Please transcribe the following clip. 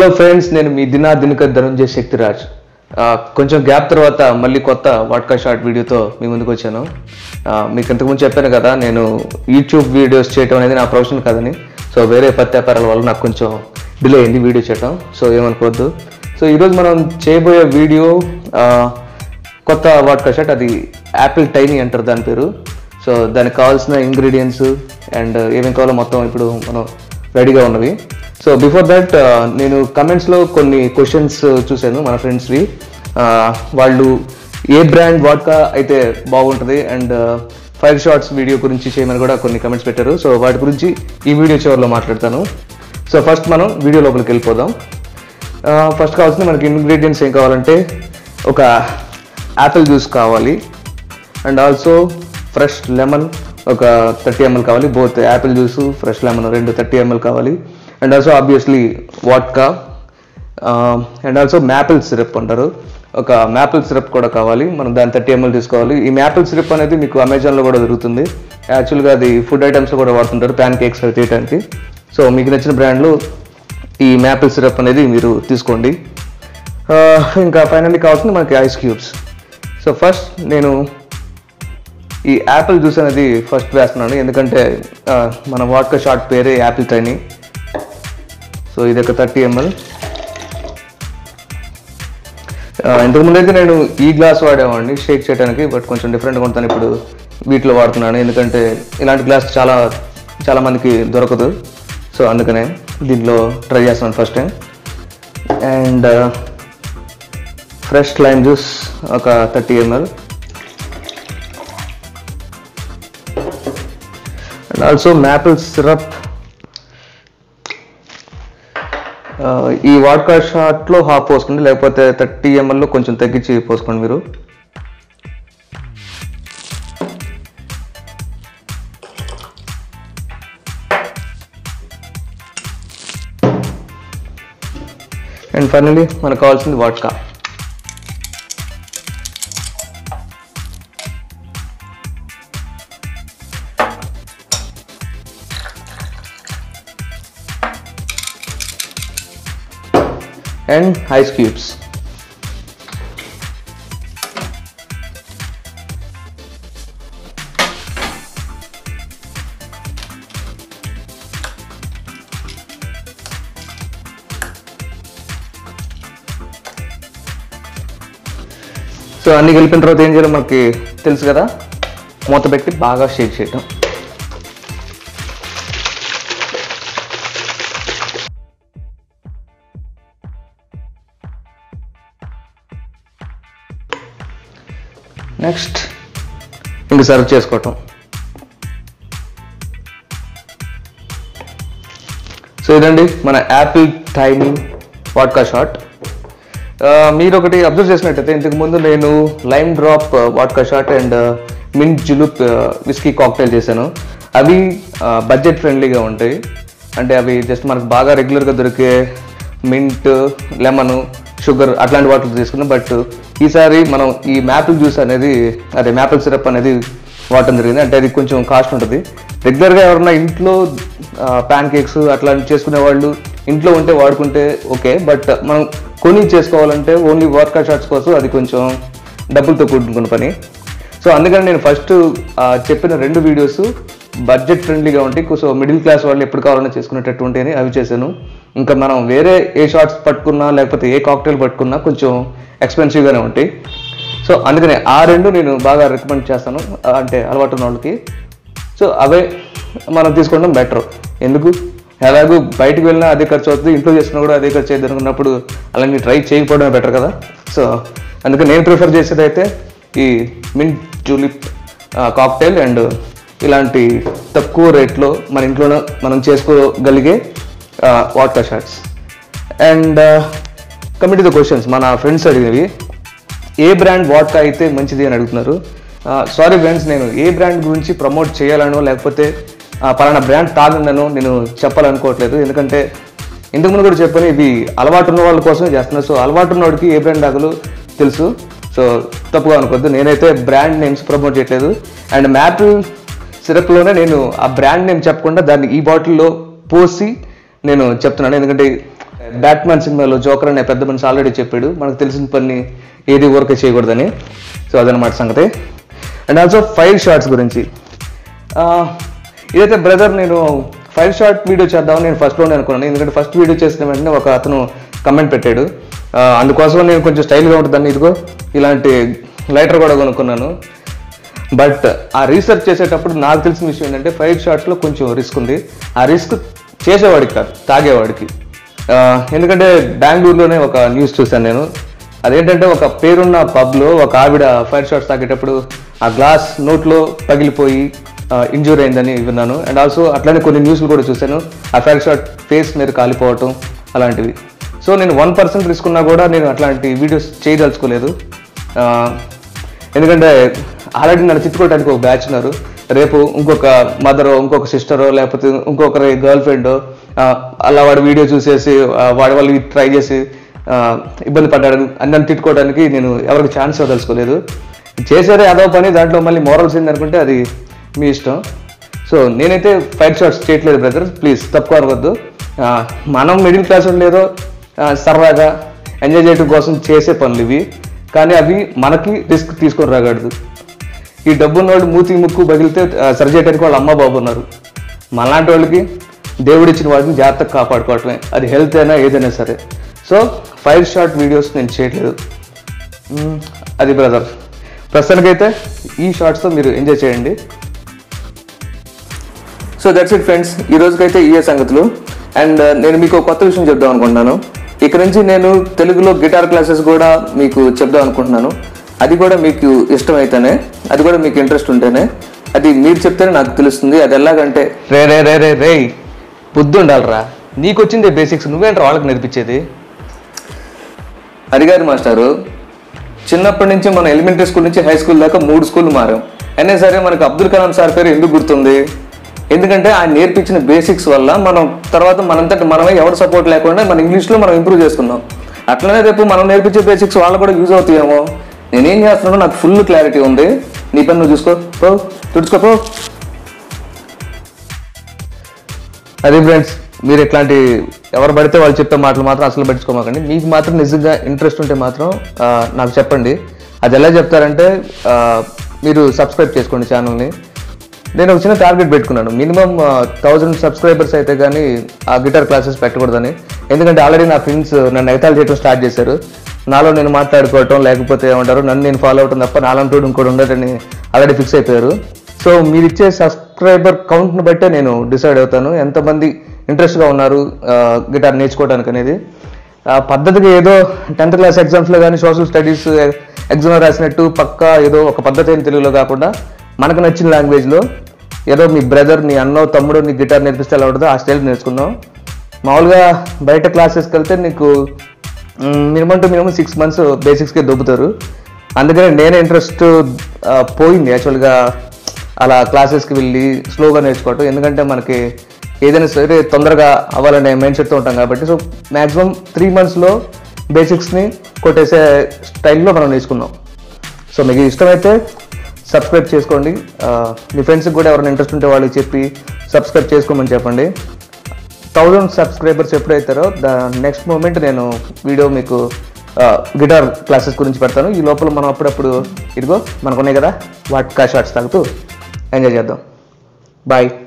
Hello friends నేను మీ దినా దినకర్ ధనుంజయ శక్తిరాజ్ ఆ, కొంచెం గ్యాప్ తర్వాత మళ్ళీ కొత్త వాట్కా షార్ట్ వీడియోతో మీ ముందుకు వచ్చాను ఆ, మీకు ఇంతకుముందు చెప్పాను కదా నేను యూట్యూబ్ వీడియోస్ చేయడం అనేది నా ప్రొఫెషన్ కాదని సో వేరే పత్యాపారాల వల్ల నాకు కొంచెం డిలే అయింది వీడియో చేయడం సో ఏమనుకోవద్దు సో ఈరోజు మనం చేయబోయే వీడియో ఆ, కొత్త వాట్కా షాట్ అది యాపిల్ టైనీ అంటారు దాని పేరు సో దానికి కావాల్సిన ఇంగ్రీడియంట్స్ అండ్ ఏమేమి కావాలో మొత్తం ఇప్పుడు మనం రెడీగా ఉన్నవి సో బిఫోర్ దట్ నేను కమెంట్స్లో కొన్ని క్వశ్చన్స్ చూశాను మన ఫ్రెండ్స్వి వాళ్ళు ఏ బ్రాండ్ వాట్కా అయితే బాగుంటుంది అండ్ ఫైవ్ షార్ట్స్ వీడియో గురించి చేయమని కూడా కొన్ని కమెంట్స్ పెట్టారు సో వాటి గురించి ఈ వీడియో చివరిలో మాట్లాడతాను సో ఫస్ట్ మనం వీడియో లోపలికి వెళ్ళిపోదాం ఫస్ట్ కావాల్సిన మనకి ఇంగ్రీడియంట్స్ ఏం కావాలంటే ఒక యాపిల్ జ్యూస్ కావాలి అండ్ ఆల్సో ఫ్రెష్ లెమన్ ఒక థర్టీ ఎంఎల్ కావాలి both apple juice fresh lemon రెండు థర్టీ ఎంఎల్ కావాలి and also obviously vodka and also maple syrup అంటారు ఒక మ్యాపిల్ సిరప్ కూడా కావాలి మనం దాని థర్టీ ఎంఎల్ తీసుకోవాలి ఈ మ్యాపిల్ సిరప్ అనేది మీకు అమెజాన్లో కూడా దొరుకుతుంది యాక్చువల్గా అది ఫుడ్ ఐటమ్స్లో కూడా వాడుతుంటారు ప్యాన్ కేక్స్ అవి తీయడానికి సో మీకు నచ్చిన బ్రాండ్లో ఈ మ్యాపిల్ సిరప్ అనేది మీరు తీసుకోండి ఆ, ఇంకా ఫైనల్లీ కావాల్సింది మనకి ఐస్ క్యూబ్స్ సో ఫస్ట్ నేను ఈ యాపిల్ జ్యూస్ అనేది ఫస్ట్ వేస్తున్నాను ఎందుకంటే ఆ, మన వాట్కా షార్ట్ పేరే యాపిల్ టైని సో ఇది ఒక థర్టీ ఎంఎల్ ఇంతకుముందు అయితే నేను ఈ గ్లాస్ వాడేవాడిని షేక్ చేయడానికి బట్ కొంచెం డిఫరెంట్గా ఉంటాను ఇప్పుడు వీటిలో వాడుతున్నాను ఎందుకంటే ఇలాంటి గ్లాస్ చాలా చాలా మందికి దొరకదు సో అందుకనే దీంట్లో ట్రై చేస్తున్నాను first time and fresh lime juice ఒక thirty ML and also maple syrup ఈ వాడ్కా షాట్లో హాఫ్ పోసుకోండి లేకపోతే థర్టీ ఎంఎల్లో కొంచెం తగ్గించి పోసుకోండి మీరు అండ్ ఫైనలీ మనకు కావాల్సింది vodka and ice cubes. So అన్ని కలిపిన తర్వాత ఏం చేయాలో మనకి తెలుసు కదా మూత పెట్టి బాగా షేక్ చేయటం నెక్స్ట్ ఇంక సర్వ్ చేసుకోవటం సో ఇదండి మన యాపిల్ టైనీ వాట్కా షాట్ మీరు ఒకటి అబ్జర్వ్ చేసినట్టయితే ఇంతకు ముందు నేను lime drop vodka shot and mint julep whiskey cocktail చేశాను అవి బడ్జెట్ ఫ్రెండ్లీగా ఉంటాయి అంటే అవి జస్ట్ మనకు బాగా రెగ్యులర్గా దొరికే మింట్ లెమన్ షుగర్ అట్లాంటి వాటర్ తీసుకున్నాం బట్ ఈసారి మనం ఈ మ్యాపిల్ జ్యూస్ అనేది అదే మ్యాపిల్ సిరప్ అనేది వాడటం జరిగింది అంటే అది కొంచెం కాస్ట్ ఉంటుంది రెగ్యులర్గా ఎవరన్నా ఇంట్లో ప్యాన్ కేక్స్ అట్లాంటివి చేసుకునే వాళ్ళు ఇంట్లో ఉంటే వాడుకుంటే ఓకే బట్ మనం కొని చేసుకోవాలంటే ఓన్లీ వర్క్ షాట్స్ కోసం అది కొంచెం డబ్బులతో కూడుకున్న పని సో అందుకని నేను ఫస్ట్ చెప్పిన రెండు వీడియోస్ బడ్జెట్ ఫ్రెండ్లీగా ఉంటాయి సో మిడిల్ క్లాస్ వాళ్ళు ఎప్పుడు కావాలన్నా చేసుకునేటట్టు ఉంటాయని అవి చేశాను ఇంకా మనం వేరే ఏ షార్ట్స్ పట్టుకున్నా లేకపోతే ఏ కాక్టైల్ పట్టుకున్నా కొంచెం ఎక్స్పెన్సివ్గానే ఉంటాయి సో అందుకనే ఆ రెండు నేను బాగా రికమెండ్ చేస్తాను ఆ, అంటే అలవాటు ఉన్న వాళ్ళకి సో అవే మనం తీసుకోవడం బెటర్ ఎందుకు ఎలాగో బయటికి వెళ్ళినా అదే ఖర్చు అవుతుంది ఇంట్లో చేసుకున్నా కూడా అదే ఖర్చు అవుతుంది అనుకున్నప్పుడు అలాంటి ట్రై చేయకపోవడమే బెటర్ కదా సో అందుకే నేను ప్రిఫర్ చేసేది అయితే ఈ మింట్ జూలిప్ కాక్టైల్ అండ్ ఇలాంటి తక్కువ రేట్లో మన ఇంట్లోనే మనం చేసుకోగలిగే water shots and coming to the questions మన ఫ్రెండ్స్ అడిగినవి ఏ బ్రాండ్ వాట్కా అయితే మంచిది అని అడుగుతున్నారు సారీ ఫ్రెండ్స్ నేను ఏ బ్రాండ్ గురించి ప్రమోట్ చేయాలనో లేకపోతే ఆ, పలానా బ్రాండ్ తాగండనో నేను చెప్పాలనుకోవట్లేదు ఎందుకంటే ఇంతకుముందు కూడా చెప్పాను ఇవి అలవాటు ఉన్న వాళ్ళ కోసమే చేస్తున్నారు సో అలవాటు ఉన్నవాడికి ఏ బ్రాండ్ తాగలు తెలుసు సో తప్పుగా అనుకోవద్దు నేనైతే బ్రాండ్ నేమ్స్ ప్రమోట్ చేయట్లేదు అండ్ మ్యాపిల్ సిరప్లోనే నేను ఆ బ్రాండ్ నేమ్ చెప్పకుండా దాన్ని ఈ బాటిల్లో పోసి నేను చెప్తున్నాను ఎందుకంటే బ్యాట్మ్యాన్ సినిమాలో జోకర్ అనే పెద్ద మనిషి ఆల్రెడీ చెప్పాడు మనకు తెలిసిన పని ఏది వర్క్ చేయకూడదని సో అదనమాట సంగతి అండ్ ఆల్సో ఫైవ్ షార్ట్స్ గురించి ఆ, ఇదైతే బ్రదర్ నేను ఫైవ్ షార్ట్ వీడియో చేద్దామని నేను ఫస్ట్లోనే అనుకున్నాను ఎందుకంటే ఫస్ట్ వీడియో చేసిన వెంటనే ఒక అతను కమెంట్ పెట్టాడు ఆ, అందుకోసం నేను కొంచెం స్టైల్గా ఉంటుందని ఇదిగో ఇలాంటి లైటర్ కూడా కొనుక్కున్నాను బట్ ఆ రీసెర్చ్ చేసేటప్పుడు నాకు తెలిసిన విషయం ఏంటంటే ఫైవ్ షార్ట్స్లో కొంచెం రిస్క్ ఉంది ఆ రిస్క్ చేసేవాడికి కాదు తాగేవాడికి ఆ, ఎందుకంటే బెంగళూరులోనే ఒక న్యూస్ చూశాను నేను అదేంటంటే ఒక పేరున్న పబ్లో ఒక ఆవిడ ఫైర్ షాట్స్ తాగేటప్పుడు ఆ గ్లాస్ నోట్లో పగిలిపోయి ఇంజూర్ అయిందని విన్నాను అండ్ ఆల్సో అట్లనే కొన్ని న్యూస్లు కూడా చూశాను ఆ ఫైర్ షాట్ ఫేస్ మీద కాలిపోవటం అలాంటివి సో నేను వన్ పర్సెంట్ రిస్క్ ఉన్నా కూడా నేను అట్లాంటి వీడియోస్ చేయదలుచుకోలేదు ఆ, ఎందుకంటే ఆల్రెడీ నన్ను తిట్టుకోవడానికి ఒక బ్యాచ్ ఉన్నారు రేపు ఇంకొక మదరో ఇంకొక సిస్టరో లేకపోతే ఇంకొకరి గర్ల్ ఫ్రెండ్ అలా వాడు వీడియో చూసేసి ఆ, వాడి వాళ్ళు ట్రై చేసి ఆ, ఇబ్బంది పడ్డాడు అని నన్ను తిట్టుకోవడానికి నేను ఎవరికి ఛాన్స్ ఇవ్వదలుచుకోలేదు చేసారే అదో పని దాంట్లో మళ్ళీ మోరల్స్ ఏంది అనుకుంటే అది మీ ఇష్టం సో నేనైతే ఫైట్ షాట్స్ చేయట్లేదు బ్రదర్ ప్లీజ్ తక్కువ అనవద్దు ఆ, మనం మిడిల్ క్లాస్ లేదో సరదాగా ఎంజాయ్ చేయడం కోసం చేసే పనులు ఇవి కానీ అవి మనకి రిస్క్ తీసుకొని రాగలదు ఈ డబ్బున్న వాళ్ళు మూతి ముక్కు పగిలితే ఆ, సరి చేయడానికి వాళ్ళ అమ్మ బాబు ఉన్నారు మనలాంటి వాళ్ళకి దేవుడు ఇచ్చిన వాటిని జాగ్రత్తగా కాపాడుకోవటమే అది హెల్త్ అయినా ఏదైనా సరే సో ఫైవ్ షార్ట్ వీడియోస్ నేను చేయట్లేదు మ్మ్, అది బ్రదర్ ప్రస్తుతానికైతే ఈ షార్ట్స్తో మీరు ఎంజాయ్ చేయండి సో దట్స్ ఇట్ ఫ్రెండ్స్ ఈ రోజుకైతే ఇయే సంగతులు అండ్ నేను మీకు ఒక కొత్త విషయం చెప్దాం అనుకుంటున్నాను ఇక నుంచి నేను తెలుగులో గిటార్ క్లాసెస్ కూడా మీకు చెప్దాం అనుకుంటున్నాను అది కూడా మీకు ఇష్టమైతేనే అది కూడా మీకు ఇంట్రెస్ట్ ఉంటేనే అది మీరు చెప్తేనే నాకు తెలుస్తుంది అది ఎలాగంటే రే రే రే రే రే బుద్ధి ఉండాలిరా నీకు వచ్చిందే బేసిక్స్ నువ్వేంట్రా వాళ్ళకి నేర్పించేది అడిగారు మాస్టారు చిన్నప్పటి నుంచి మన ఎలిమెంటరీ స్కూల్ నుంచి హై స్కూల్ దాకా మూడు స్కూల్ మారాం అయినా సరే మనకు అబ్దుల్ కలాం సార్ పేరు ఎందుకు గుర్తుంది ఎందుకంటే ఆయన నేర్పించిన బేసిక్స్ వల్ల మనం తర్వాత మనంతటి మనమే ఎవరు సపోర్ట్ లేకుండా మన ఇంగ్లీష్లో మనం ఇంప్రూవ్ చేసుకున్నాం అట్లనే రేపు మనం నేర్పించే బేసిక్స్ వాళ్ళు కూడా యూజ్ అవుతాయేమో నేనేం చేస్తున్నానో నాకు ఫుల్ క్లారిటీ ఉంది నీ పని నువ్వు చూసుకో పో తుడుచుకో పో అది ఫ్రెండ్స్ మీరు ఇట్లాంటి ఎవరు పడితే వాళ్ళు చెప్పే మాటలు మాత్రం అసలు పట్టించుకోమాకండి మీకు మాత్రం నిజంగా ఇంట్రెస్ట్ ఉంటే మాత్రం ఆ, నాకు చెప్పండి అది ఎలా చెప్తారంటే ఆ, మీరు సబ్స్క్రైబ్ చేసుకోండి ఛానల్ని నేను ఒక చిన్న టార్గెట్ పెట్టుకున్నాను మినిమం థౌజండ్ సబ్స్క్రైబర్స్ అయితే కానీ ఆ గిటార్ క్లాసెస్ పెట్టకూడదని ఎందుకంటే ఆల్రెడీ నా ఫ్రెండ్స్ నన్ను ఎగతాలు చేయడం స్టార్ట్ చేశారు నాలో నేను మాట్లాడుకోవటం లేకపోతే ఏమంటారు నన్ను నేను ఫాలో అవటం తప్ప నాలంటూ ఇంకోటి ఉండటని ఆల్రెడీ ఫిక్స్ అయిపోయారు సో మీరు ఇచ్చే సబ్స్క్రైబర్ కౌంట్ని బట్టే నేను డిసైడ్ అవుతాను ఎంతమంది ఇంట్రెస్ట్గా ఉన్నారు గిటార్ నేర్చుకోవడానికి అనేది ఆ పద్ధతిగా ఏదో టెన్త్ క్లాస్ ఎగ్జామ్స్లో కానీ సోషల్ స్టడీస్ ఎగ్జామ్ రాసినట్టు పక్కా ఏదో ఒక పద్ధతి అయిన తెలుగులో కాకుండా మనకు నచ్చిన లాంగ్వేజ్లో ఏదో మీ బ్రదర్ నీ అన్నో తమ్ముడు నీ గిటార్ నేర్పిస్తే ఎలా ఉంటుందో ఆ స్టైల్ నేర్చుకుందాం మామూలుగా బయట క్లాసెస్కి వెళ్తే నీకు minimum two minimum six months బేసిక్స్కే దొబ్బుతారు అందుకని నేనే ఇంట్రెస్ట్ పోయింది యాక్చువల్గా అలా క్లాసెస్కి వెళ్ళి స్లోగా నేర్చుకోవటం ఎందుకంటే మనకి ఏదైనా సరే తొందరగా అవ్వాలనే మైండ్ సెట్తో ఉంటాం కాబట్టి సో మ్యాక్సిమం త్రీ మంత్స్లో బేసిక్స్ని కొట్టేసే స్టైల్లో మనం నేర్చుకున్నాం సో మీకు ఇష్టమైతే సబ్స్క్రైబ్ చేసుకోండి ఆ, మీ ఫ్రెండ్స్కి కూడా ఎవరైనా ఇంట్రెస్ట్ ఉంటే వాళ్ళకి చెప్పి సబ్స్క్రైబ్ చేసుకోమని చెప్పండి థౌజండ్ సబ్స్క్రైబర్స్ ఎప్పుడైతారో ద నెక్స్ట్ మూమెంట్ నేను వీడియో మీకు గిటార్ క్లాసెస్ గురించి పెడతాను ఈ లోపల మనం అప్పుడప్పుడు ఇదిగో మనకున్నాయి కదా వాట్ కా షార్ట్స్ తాగుతూ ఎంజాయ్ చేద్దాం బాయ్